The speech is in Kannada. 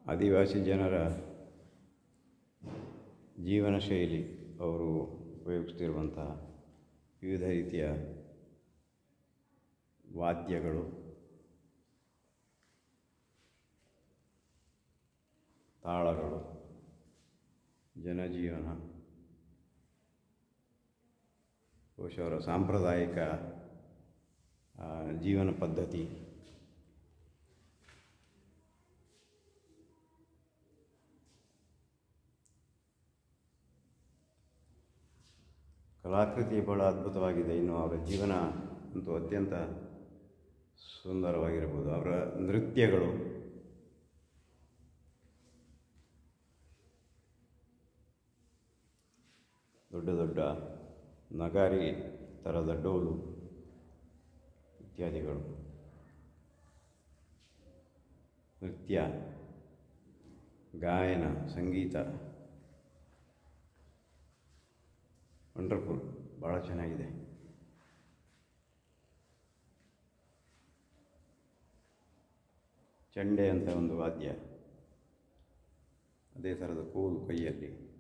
ಆದಿವಾಸಿ ಜನರ ಜೀವನ ಶೈಲಿ ಅವರು ಉಪಯೋಗಿಸ್ತಿರುವಂತಹ ವಿವಿಧ ರೀತಿಯ ವಾದ್ಯಗಳು ತಾಳಗಳು ಜನಜೀವನ ಬಹುಶಃ ಅವರ ಸಾಂಪ್ರದಾಯಿಕ ಆ, ಜೀವನ ಪದ್ಧತಿ ಕಲಾಕೃತಿ ಬಹಳ ಅದ್ಭುತವಾಗಿದೆ ಇನ್ನು ಅವರ ಜೀವನ ಅಂತೂ ಅತ್ಯಂತ ಸುಂದರವಾಗಿರಬಹುದು ಅವರ ನೃತ್ಯಗಳು ದೊಡ್ಡ ದೊಡ್ಡ ನಗಾರಿ ಥರದ ಡೋಲು ಇತ್ಯಾದಿಗಳು ನೃತ್ಯ ಗಾಯನ ಸಂಗೀತ ವಂಡರ್ಫುಲ್ ಭಾಳ ಚೆನ್ನಾಗಿದೆ ಚೆಂಡೆ ಅಂತ ಒಂದು ವಾದ್ಯ ಅದೇ ಥರದ ಕೋಲು ಕೈಯಲ್ಲಿ